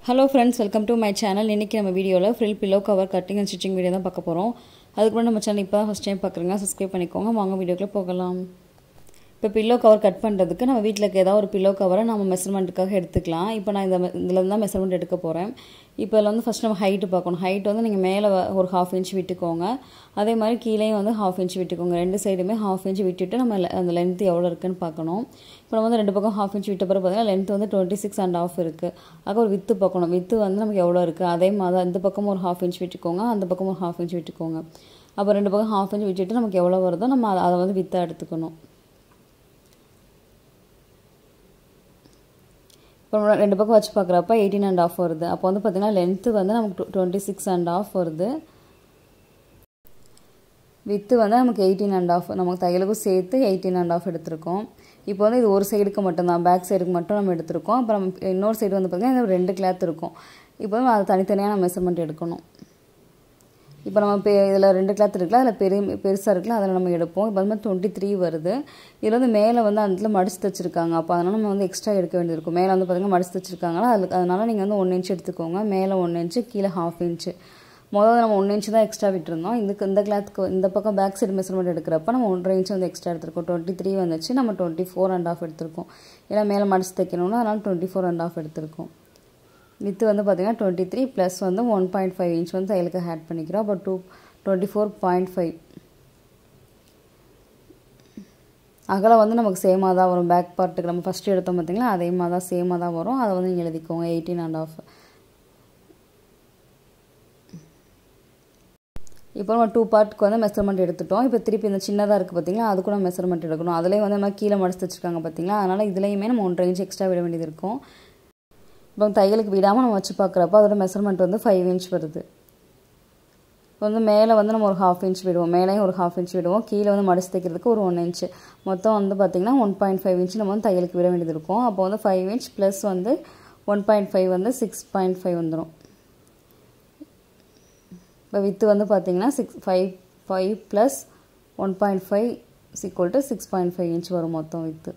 hello friends welcome to my channel இன்றைக்கி நம்ம வீடியோவில் frill pillow cover cutting and stitching video தான் பார்க்க போகிறோம் அதுக்கு முன்னாடி நம்ம சேனல் இப்போ தான் ஃபஸ்ட் டைம் பார்க்குறீங்க சப்ஸ்கிரைப் பண்ணிக்கோங்க வாங்க வீடியோக்குள்ளே போகலாம் இப்போ பில்லோ கவர் கட் பண்ணுறதுக்கு நம்ம வீட்டில் இருக்க ஏதாவது ஒரு பில்லோ கவரை நம்ம மெஷர்மெண்ட்டுக்காக எடுத்துக்கலாம் இப்போ நான் இந்த இதில் தான் மெஷர்மெண்ட் எடுக்க போகிறேன் இப்போ இதில் வந்து ஃபஸ்ட் நம்ம ஹைட்டு பார்க்கணும் ஹைட் வந்து நீங்கள் மேலே ஒரு ஹாஃப் இன்ச் விட்டுக்கோங்க அதே மாதிரி கீழேயும் வந்து ஹாஃப் இன்ச் விட்டுக்கோங்க ரெண்டு சைடுமே ஹாஃப் இன்ச் விட்டுட்டு நம்ம அந்த லென்த் எவ்வளோ இருக்குன்னு பார்க்கணும் இப்போ நம்ம வந்து ரெண்டு பக்கம் ஹாஃப் இன்ச் விட்ட பிறகு பார்த்தீங்கன்னா லென்த் வந்து டுவெண்ட்டி சிக்ஸ் அண்ட் ஆஃப் இருக்குது ஆக ஒரு வித்து பார்க்கணும் வித்து வந்து நமக்கு எவ்வளோ இருக்குது அதே மாதிரி இந்த பக்கம் ஒரு ஹாஃப் இன்ச் விட்டுக்கோங்க அந்த பக்கம் ஒரு ஹாஃப் இன்ச் விட்டுக்கோங்க அப்போ ரெண்டு பக்கம் ஹாஃப் இன்ச் விட்டுட்டு நமக்கு எவ்வளோ வருதோ நம்ம அதை அதை வந்து வித்தாக எடுத்துக்கணும் இப்போ ரெண்டு பக்கம் வச்சு பார்க்குறப்ப எயிட்டீன் அண்ட் ஆஃப் வருது அப்போ வந்து பார்த்திங்கன்னா லென்த்து வந்து நமக்கு டுவெண்ட்டி சிக்ஸ் அண்ட் ஆஃப் வருது வித்து வந்து நமக்கு எயிட்டீன் அண்ட் ஆஃப் நமக்கு தையலுக்கும் சேர்த்து எயிட்டீன் அண்ட் ஆஃப் எடுத்திருக்கோம் இப்போ வந்து இது ஒரு சைடுக்கு மட்டும்தான் பேக் சைடுக்கு மட்டும் நம்ம எடுத்திருக்கோம் அப்புறம் இன்னொரு சைடு வந்து பார்த்திங்கன்னா இது ரெண்டு கிளாத் இருக்கும் இப்போ வந்து அது தனித்தனியாக நம்ம மெஷர்மெண்ட் எடுக்கணும் இப்போ நம்ம பெ இதில் ரெண்டு கிளாத் இருக்குல்ல அதில் பெரிய பெருசாக இருக்குல்ல அதில் நம்ம எடுப்போம் இப்போ வந்து டுவெண்ட்டி த்ரீ வருது இதில் வந்து மேலே வந்து அந்த இடத்துல மடிச்சு தச்சிருக்காங்க அப்போ அதனால் நம்ம வந்து எக்ஸ்ட்ரா எடுக்க வேண்டியிருக்கும் மேலே வந்து பார்த்திங்கன்னா மடிச்சு தச்சிருக்காங்களா அதுக்கு அதனால் நீங்கள் வந்து ஒன் இன்ச் எடுத்துக்கோங்க மேலே ஒன் இன்ச்சு கீழே ஹாஃப் இன்ச்சு முதல்ல நம்ம ஒன் இன்ச்சு தான் எக்ஸ்ட்ரா விட்டுருந்தோம் இதுக்கு இந்த கிளாத்துக்கு இந்த பக்கம் பேக் சைடு மெஷர்மெண்ட் எடுக்கிறப்ப நம்ம ஒன்றரை இன்ச்சு வந்து எக்ஸ்ட்ரா எடுத்திருக்கோம் டுவெண்ட்டி த்ரீ வந்துச்சு நம்ம டுவெண்ட்டி ஃபோர் அண்ட் ஆஃப் எடுத்திருக்கோம் ஏன்னா மேலே மடிச்சு தைக்கணும்னா அதனால் டுவெண்ட்டி ஃபோர் அண்ட் ஆஃப் எடுத்திருக்கோம் வித்து வந்து பார்த்திங்கன்னா டுவெண்ட்டி த்ரீ ப்ளஸ் வந்து ஒன் பாயிண்ட் ஃபைவ் இன்ச் வந்து தையலுக்கு ஆட் பண்ணிக்கிறோம் அப்போ to twenty four point five அகலம் வந்து நமக்கு சேமாக தான் வரும் பேக் பார்ட்டுக்கு நம்ம ஃபஸ்ட்டு எடுத்தோம் பார்த்திங்களா அதே மாதிரி தான் சேமாக தான் வரும் அதை வந்து நீங்கள் எழுதிக்கோங்க எயிட்டீன் அண்ட் ஆஃப் இப்போ நம்ம டூ பார்ட்டுக்கு வந்து மெஷர்மெண்ட் எடுத்துட்டோம் இப்போ திருப்பி இந்த சின்னதாக இருக்குது பார்த்திங்களா அது கூட மெஷர்மெண்ட் எடுக்கணும் அதுலேயும் வந்து நம்ம கீழே மடிச்சு வச்சுருக்காங்க பார்த்திங்களா அதனால் இதுலேயுமே நம்ம ஒன்றரை இன்ச் எக்ஸ்ட்ரா விட வேண்டியது இருக்கும் இப்போ தையலுக்கு விடாமல் நம்ம வச்சு பார்க்குறப்ப அதோட மெஷர்மெண்ட் வந்து ஃபைவ் இன்ச் வருது இப்போ வந்து மேலே வந்து நம்ம ஒரு ஹாஃப் இன்ச் விடுவோம் மேலேயும் ஒரு ஹாஃப் இன்ச் விடுவோம் கீழே வந்து மடிச்சு தைக்கிறதுக்கு ஒரு ஒன் இன்ச்சு மொத்தம் வந்து பார்த்திங்கன்னா ஒன் பாயிண்ட் ஃபைவ் இன்ச் நம்ம வந்து தையலுக்கு விட வேண்டியது இருக்கும் அப்போ வந்து ஃபைவ் இன்ச் ப்ளஸ் வந்து ஒன் பாயிண்ட் ஃபைவ் வந்து சிக்ஸ் பாயிண்ட் ஃபைவ் வந்துடும் இப்போ வித்து வந்து பார்த்திங்கன்னா six five five plus one point five equal to six point five inch வரும் மொத்தம் வித்து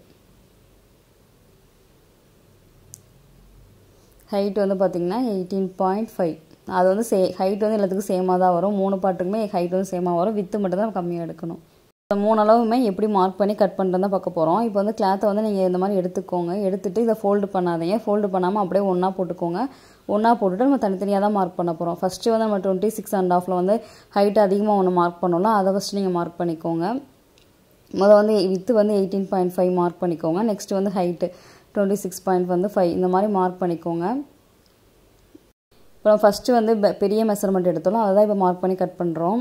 ஹைட் வந்து பார்த்திங்கன்னா எயிட்டீன் பாயிண்ட் ஃபைவ் அது வந்து சே ஹைட் வந்து எல்லாத்துக்கும் சேமாக தான் வரும் மூணு பாட்டுக்குமே ஹைட் வந்து சேமாக வரும் வித்து மட்டும் தான் கம்மியாக எடுக்கணும் இந்த மூணு அளவுமே எப்படி மார்க் பண்ணி கட் பண்ணுறது தான் பார்க்க போகிறோம் இப்போ வந்து கிளாத்தை வந்து நீங்கள் இந்த மாதிரி எடுத்துக்கோங்க எடுத்துகிட்டு இதை ஃபோல்டு பண்ணாதீங்க ஃபோல்டு பண்ணாமல் அப்படியே ஒன்றா போட்டுக்கோங்க ஒன்றா போட்டுட்டு நம்ம தனித்தனியாக தான் மார்க் பண்ண போகிறோம் ஃபஸ்ட்டு வந்து நம்ம டுவெண்ட்டி சிக்ஸ் அண்ட் ஆஃபில் வந்து ஹைட் அதிகமாக ஒன்று மார்க் பண்ணோம்ல அதை ஃபஸ்ட்டு நீங்கள் மார்க் பண்ணிக்கோங்க முதல் வந்து வித்து வந்து எயிட்டீன் பாயிண்ட் ஃபைவ் மார்க் பண்ணிக்கோங்க நெக்ஸ்ட் வந்து ஹைட்டு டுவெண்ட்டி சிக்ஸ் பாயிண்ட் வந்து ஃபைவ் இந்த மாதிரி மார்க் பண்ணிக்கோங்க இப்போ நம்ம ஃபஸ்ட்டு வந்து பெரிய மெஷர்மெண்ட் எடுத்தோம் அதை தான் இப்போ மார்க் பண்ணி கட் பண்ணுறோம்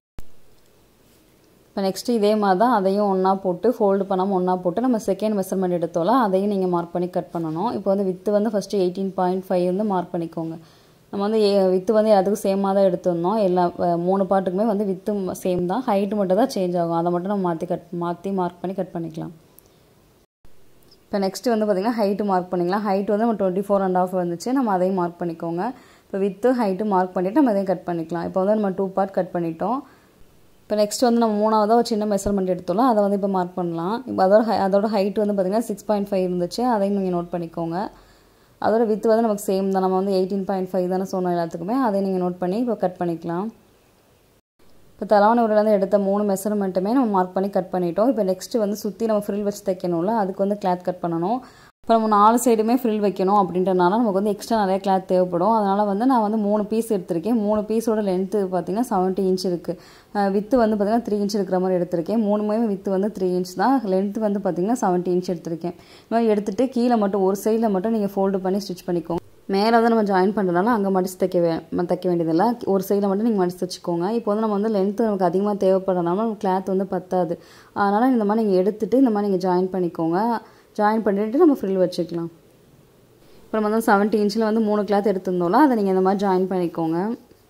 இப்போ நெக்ஸ்ட்டு இதே மாதிரி தான் அதையும் ஒன்றா போட்டு ஃபோல்டு பண்ணாமல் ஒன்றா போட்டு நம்ம செகண்ட் மெஷர்மெண்ட் எடுத்தோம்ல அதையும் நீங்கள் மார்க் பண்ணி கட் பண்ணணும் இப்போ வந்து வித்து வந்து ஃபஸ்ட்டு எயிட்டீன் பாயிண்ட் ஃபைவ் வந்து மார்க் பண்ணிக்கோங்க நம்ம வந்து வித்து வந்து எல்லாத்துக்கும் சேமாக தான் எடுத்துருந்தோம் எல்லா மூணு பாட்டுக்குமே வந்து வித்து சேம் தான் ஹைட்டு மட்டும் தான் சேஞ்ச் ஆகும் அதை மட்டும் நம்ம மாற்றி கட் மாற்றி மார்க் பண்ணி கட் பண்ணிக்கலாம் இப்போ நெக்ஸ்ட்டு வந்து பார்த்திங்கன்னா ஹைட்டு மார்க் பண்ணிக்கலாம் ஹைட் வந்து நம்ம டுவெண்ட்டி ஃபோர் அண்ட் ஆஃப் வந்துச்சு நம்ம அதையும் மார்க் பண்ணிக்கோங்க இப்போ வித்து ஹைட்டு மார்க் பண்ணிவிட்டு நம்ம அதையும் கட் பண்ணிக்கலாம் இப்போ வந்து நம்ம டூ பார்ட் கட் பண்ணிட்டோம் இப்போ நெக்ஸ்ட் வந்து நம்ம மூணாவதாக ஒரு சின்ன மெஷர்மெண்ட் எடுத்தோம்ல அதை வந்து இப்போ மார்க் பண்ணலாம் இப்போ அதோட ஹை அதோட ஹைட் வந்து பார்த்திங்கன்னா சிக்ஸ் பாயிண்ட் ஃபைவ் இருந்துச்சு அதையும் நீங்கள் நோட் பண்ணிக்கோங்க அதோட வித்து வந்து நமக்கு சேம் தான் நம்ம வந்து எயிட்டீன் பாயிண்ட் ஃபைவ் தானே சொன்னோம் எல்லாத்துக்குமே அதை நீங்கள் நோட் பண்ணி இப்போ கட் பண்ணிக்கலாம் இப்போ தலாவணி உடலேருந்து எடுத்த மூணு மெஷர்மெண்ட்டுமே நம்ம மார்க் பண்ணி கட் பண்ணிட்டோம் இப்போ நெக்ஸ்ட்டு வந்து சுற்றி நம்ம ஃப்ரில் வச்சு தைக்கணும்ல அதுக்கு வந்து கிளாத் கட் பண்ணணும் இப்போ நம்ம நாலு சைடுமே ஃப்ரில் வைக்கணும் அப்படின்றனால நமக்கு வந்து எக்ஸ்ட்ரா நிறைய கிளாத் தேவைப்படும் அதனால் வந்து நான் வந்து மூணு பீஸ் எடுத்திருக்கேன் மூணு பீஸோட லென்த்து பார்த்திங்கன்னா செவன்ட்டி இன்ச் இருக்குது வித்து வந்து பார்த்திங்கன்னா த்ரீ இன்ச் இருக்கிற மாதிரி எடுத்திருக்கேன் மூணுமே வித்து வந்து த்ரீ இன்ச் தான் லென்த்து வந்து பார்த்திங்கன்னா செவன்ட்டி இன்ச் எடுத்திருக்கேன் இந்த மாதிரி எடுத்துகிட்டு கீழே மட்டும் ஒரு சைடில் மட்டும் நீங்கள் ஃபோல்டு பண்ணி ஸ்டிச் பண்ணிக்கோங்க மேலே வந்து நம்ம ஜாயின் பண்ணுறதுனால அங்கே மடிச்சு தைக்க வே தைக்க வேண்டியதில்லை ஒரு சைடில் மட்டும் நீங்கள் மடிச்சு தைச்சிக்கோங்க இப்போ வந்து நம்ம வந்து லென்த்து நமக்கு அதிகமாக தேவைப்படுறதுனால நம்ம கிளாத் வந்து பத்தாது அதனால் இந்த மாதிரி நீங்கள் எடுத்துகிட்டு இந்த மாதிரி நீங்கள் ஜாயின் பண்ணிக்கோங்க ஜாயின் பண்ணிவிட்டு நம்ம ஃப்ரில் வச்சுக்கலாம் இப்போ நம்ம வந்து செவன்ட்டி இன்ச்சில் வந்து மூணு கிளாத் எடுத்திருந்தோம்ல அதை நீங்கள் இந்த மாதிரி ஜாயின் பண்ணிக்கோங்க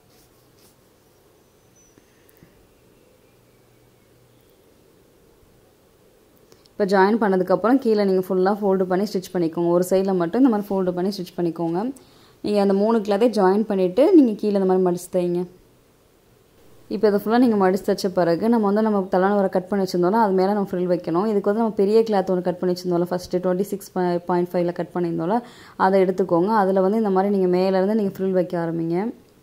இப்போ ஜாயின் பண்ணதுக்கப்புறம் கீழே நீங்கள் ஃபுல்லாக ஃபோல்டு பண்ணி ஸ்டிச் பண்ணிக்கோங்க ஒரு சைடில் மட்டும் இந்த மாதிரி ஃபோல்டு பண்ணி ஸ்டிச் பண்ணிக்கோங்க நீங்கள் அந்த மூணு கிளாத்தே ஜாயின் பண்ணிவிட்டு நீங்கள் கீழே இந்த மாதிரி மடிச்சு தைங்க இப்போ இதை ஃபுல்லாக நீங்கள் மடிச்சு தைச்ச பிறகு நம்ம வந்து நம்ம தலைவனை வர கட் பண்ணி வச்சிருந்தோம்ல அது மேலே நம்ம ஃப்ரில் வைக்கணும் இதுக்கு வந்து நம்ம பெரிய கிளாத் ஒன்று கட் பண்ணி வச்சிருந்தோம்ல ஃபஸ்ட்டு டுவெண்ட்டி சிக்ஸ் பாயிண்ட் ஃபைவ்ல கட் பண்ணியிருந்தோம்ல அதை எடுத்துக்கோங்க அதில் வந்து இந்த மாதிரி நீங்கள் மேலேருந்து நீங்கள் ஃப்ரில் வைக்க ஆரம்பிங்க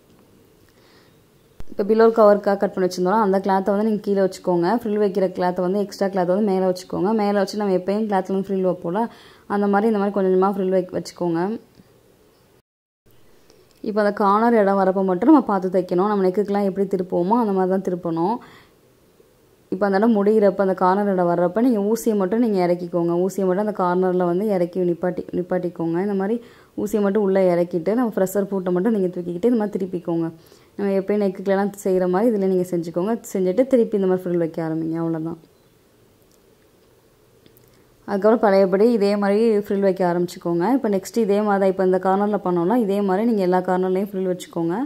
இப்போ பிலோ கவருக்காக கட் பண்ணி வச்சிருந்தோம் அந்த கிளாத்தை வந்து நீங்கள் கீழே வச்சுக்கோங்க ஃப்ரில் வைக்கிற கிளாத்தை வந்து எக்ஸ்ட்ரா கிளாத்தை வந்து மேலே வச்சுக்கோங்க மேலே வச்சு நம்ம எப்பயும் கிளாத்தில் வந்து ஃப்ரில் வைப்போம்ல அந்த மாதிரி இந்த மாதிரி கொஞ்சம் கொஞ்சமாக ஃப்ரில் வை வச்சுக்கோங்க இப்போ அந்த கார்னர் இடம் வரப்போ மட்டும் நம்ம பார்த்து தைக்கணும் நம்ம நெக்குக்கெலாம் எப்படி திருப்போமோ அந்த மாதிரி தான் திருப்பணும் இப்போ அந்த இடம் முடிகிறப்ப அந்த கார்னர் இடம் வர்றப்ப நீங்கள் ஊசியை மட்டும் நீங்கள் இறக்கிக்கோங்க ஊசியை மட்டும் அந்த கார்னரில் வந்து இறக்கி நிப்பாட்டி நிப்பாட்டிக்கோங்க இந்த மாதிரி ஊசியை மட்டும் உள்ளே இறக்கிட்டு நம்ம ஃப்ரெஷர் பூட்டை மட்டும் நீங்கள் தூக்கிக்கிட்டு இந்த மாதிரி திருப்பிக்கோங்க நம்ம எப்பயும் நெக்குக்கெலாம் செய்கிற மாதிரி இதில் நீங்கள் செஞ்சுக்கோங்க செஞ்சுட்டு திருப்பி இந்த மாதிரி ஃப்ரில் வைக்க ஆரம்பிங்க அவ்வளோதான் அதுக்கப்புறம் பழையபடி இதே மாதிரி ஃப்ரில் வைக்க ஆரம்பிச்சுக்கோங்க இப்போ நெக்ஸ்ட் இதே மாதிரி தான் இப்போ இந்த கார்னரில் பண்ணோம்னா இதே மாதிரி நீங்கள் எல்லா கார்னர்லேயும் ஃப்ரில் வச்சுக்கோங்க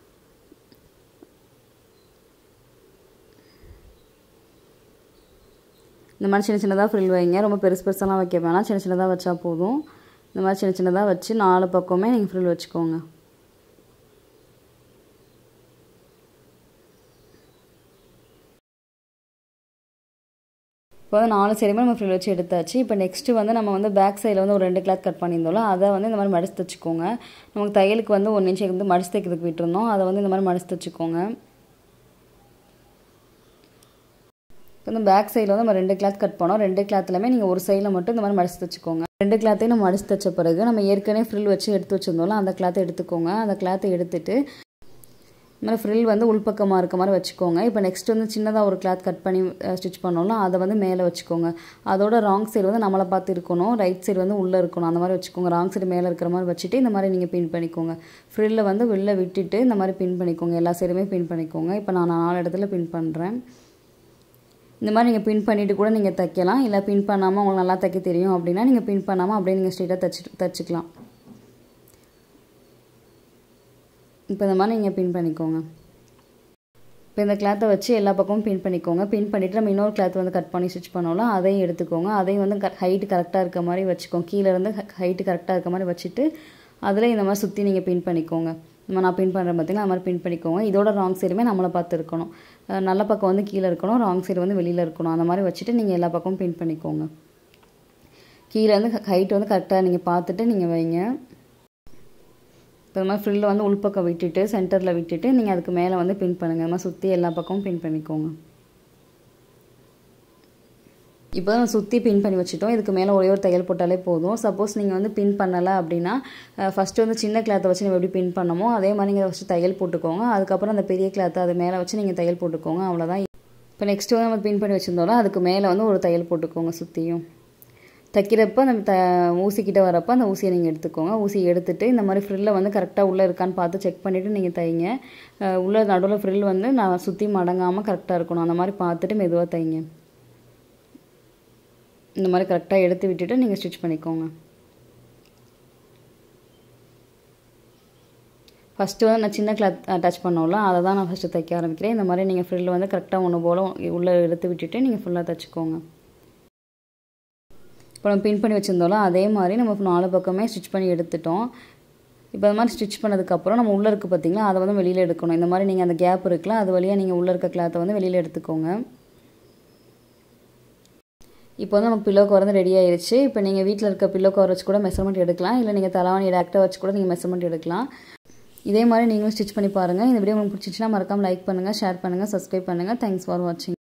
இந்த மாதிரி சின்ன சின்னதாக ஃப்ரில் வைங்க ரொம்ப பெருசு பெருசாலாம் வைக்க வேணாம் சின்ன சின்னதாக வச்சா போதும் இந்த மாதிரி சின்ன சின்னதாக வச்சு நாலு பக்கமே நீங்கள் ஃப்ரில் வச்சுக்கோங்க இப்போ வந்து நாலு சைடுமே நம்ம ஃப்ரில் வச்சு எடுத்தாச்சு இப்போ நெக்ஸ்ட்டு வந்து நம்ம வந்து பேக் சைடில் வந்து ஒரு ரெண்டு கிளாத் கட் பண்ணியிருந்தோம்ல அதை வந்து இந்த மாதிரி மடிச்சு தைச்சிக்கோங்க நமக்கு தையலுக்கு வந்து ஒன்று இன்ச்சு வந்து மடிச்சு தைக்கிறதுக்கு விட்டுருந்தோம் அதை வந்து இந்த மாதிரி மடிச்சு தைச்சிக்கோங்க இப்போ வந்து பேக் சைடில் வந்து நம்ம ரெண்டு கிளாத் கட் பண்ணோம் ரெண்டு கிளாத்துலையுமே நீங்கள் ஒரு சைடில் மட்டும் இந்த மாதிரி மடிச்சு தைச்சிக்கோங்க ரெண்டு கிளாத்தையும் நம்ம மடிச்சு தைச்ச பிறகு நம்ம ஏற்கனவே ஃப்ரில் வச்சு எடுத்து வச்சுருந்தோம்ல அந்த கிளாத்தை எடுத்துக்கோங்க அந்த கிளாத்தை எடுத்துட்டு இந்த மாதிரி ஃப்ரில் வந்து உள்பக்கமாக இருக்க மாதிரி வச்சுக்கோங்க இப்போ நெக்ஸ்ட் வந்து சின்னதாக ஒரு கிளாத் கட் பண்ணி ஸ்டிச் பண்ணோம்ல அதை வந்து மேலே வச்சுக்கோங்க அதோட ராங் சைடு வந்து நம்மளை பார்த்து இருக்கணும் ரைட் சைடு வந்து உள்ளே இருக்கணும் அந்த மாதிரி வச்சுக்கோங்க ராங் சைடு மேலே இருக்கிற மாதிரி வச்சுட்டு இந்த மாதிரி நீங்கள் பின் பண்ணிக்கோங்க ஃப்ரில்ல வந்து வெளில விட்டுட்டு இந்த மாதிரி பின் பண்ணிக்கோங்க எல்லா சைடுமே பின் பண்ணிக்கோங்க இப்போ நான் நாலு இடத்துல பின் பண்ணுறேன் இந்த மாதிரி நீங்கள் பின் பண்ணிவிட்டு கூட நீங்கள் தைக்கலாம் இல்லை பின் பண்ணாமல் உங்களுக்கு நல்லா தைக்க தெரியும் அப்படின்னா நீங்கள் பின் பண்ணாமல் அப்படியே நீங்கள் ஸ்ட்ரெயிட்டாக தைச்சி தைச்சிக்கலாம் இப்போ இந்த மாதிரி நீங்கள் பின் பண்ணிக்கோங்க இப்போ இந்த கிளாத்தை வச்சு எல்லா பக்கமும் பின் பண்ணிக்கோங்க பின் பண்ணிவிட்டு நம்ம இன்னொரு கிளாத் வந்து கட் பண்ணி ஸ்டிச் பண்ணோம்ல அதையும் எடுத்துக்கோங்க அதையும் வந்து க ஹைட்டு கரெக்டாக இருக்க மாதிரி வச்சுக்கோங்க கீழே இருந்து ஹைட்டு கரெக்டாக இருக்க மாதிரி வச்சுட்டு அதில் இந்த மாதிரி சுற்றி நீங்கள் பின் பண்ணிக்கோங்க நம்ம நான் பின் பண்ணுறேன் பார்த்தீங்கன்னா அது மாதிரி பின் பண்ணிக்கோங்க இதோட ராங் சைடுமே நம்மளை பார்த்து இருக்கணும் நல்ல பக்கம் வந்து கீழே இருக்கணும் ராங் சைடு வந்து வெளியில் இருக்கணும் அந்த மாதிரி வச்சுட்டு நீங்கள் எல்லா பக்கமும் பின் பண்ணிக்கோங்க கீழே வந்து ஹைட் வந்து கரெக்டாக நீங்கள் பார்த்துட்டு நீங்கள் வைங்க இப்போ இந்த மாதிரி ஃப்ரில்ல வந்து உள்பக்கம் விட்டுட்டு சென்டரில் விட்டுட்டு நீங்கள் அதுக்கு மேலே வந்து பின் பண்ணுங்கள் இந்த மாதிரி சுற்றி எல்லா பக்கமும் பின் பண்ணிக்கோங்க இப்போ தான் சுற்றி பின் பண்ணி வச்சுட்டோம் இதுக்கு மேலே ஒரே ஒரு தையல் போட்டாலே போதும் சப்போஸ் நீங்கள் வந்து பின் பண்ணலை அப்படின்னா ஃபஸ்ட்டு வந்து சின்ன கிளாத்தை வச்சு நம்ம எப்படி பின் பண்ணமோ அதே மாதிரி நீங்கள் ஃபஸ்ட்டு தையல் போட்டுக்கோங்க அதுக்கப்புறம் அந்த பெரிய கிளாத்தை அது மேலே வச்சு நீங்கள் தையல் போட்டுக்கோங்க அவ்வளோதான் இப்போ நெக்ஸ்ட்டு வந்து நம்ம பின் பண்ணி வச்சுருந்தோம்ல அதுக்கு மேலே வந்து ஒரு தையல் போட்டுக்கோங்க சுற்றியும் தைக்கிறப்ப அந்த த ஊசிக்கிட்ட வரப்போ அந்த ஊசியை நீங்கள் எடுத்துக்கோங்க ஊசி எடுத்துட்டு இந்த மாதிரி ஃப்ரில்லை வந்து கரெக்டாக உள்ளே இருக்கான்னு பார்த்து செக் பண்ணிவிட்டு நீங்கள் தைங்க உள்ளே நடுவில் ஃப்ரில் வந்து நான் சுற்றி மடங்காமல் கரெக்டாக இருக்கணும் அந்த மாதிரி பார்த்துட்டு மெதுவாக தைங்க இந்த மாதிரி கரெக்டாக எடுத்து விட்டுட்டு நீங்கள் ஸ்டிச் பண்ணிக்கோங்க ஃபஸ்ட்டு வந்து நான் சின்ன கிளாத் டச் பண்ணோம்ல அதை தான் நான் ஃபஸ்ட்டு தைக்க ஆரம்பிக்கிறேன் இந்த மாதிரி நீங்கள் ஃப்ரில் வந்து கரெக்டாக ஒன்று போல் உள்ளே எடுத்து விட்டுட்டு நீங்கள் ஃபுல்லாக தைச்சிக்கோங்க இப்போ நம்ம பின் பண்ணி வச்சுருந்தோம்ல அதே மாதிரி நம்ம நாலு பக்கமே ஸ்டிச் பண்ணி எடுத்துட்டோம் இப்போ அது மாதிரி ஸ்டிச் பண்ணதுக்கப்புறம் நம்ம உள்ளே இருக்குது பார்த்தீங்களா அதை வந்து வெளியில் எடுக்கணும் இந்த மாதிரி நீங்கள் அந்த கேப் இருக்குல்ல அது வழியாக நீங்கள் உள்ளே இருக்க கிளாத்தை வந்து வெளியில் எடுத்துக்கோங்க இப்போ வந்து நமக்கு பில்லோ கவர் வந்து ரெடி ஆயிருச்சு இப்போ நீங்கள் வீட்டில் இருக்க பில்லோ கவர் வச்சு கூட மெஷர்மெண்ட் எடுக்கலாம் இல்லை நீங்கள் தலைவாணி டேரக்டாக வச்சு கூட நீங்கள் மெஷர்மெண்ட் எடுக்கலாம் இதே மாதிரி நீங்களும் ஸ்டிச் பண்ணி பாருங்கள் இந்த வீடியோ உங்களுக்கு பிடிச்சிச்சுன்னா மறக்காமல் லைக் பண்ணுங்கள் ஷேர் பண்ணுங்கள் சப்ஸ்கிரைப் பண்ணுங்கள் தேங்க்ஸ் ஃபார் வாட்சிங்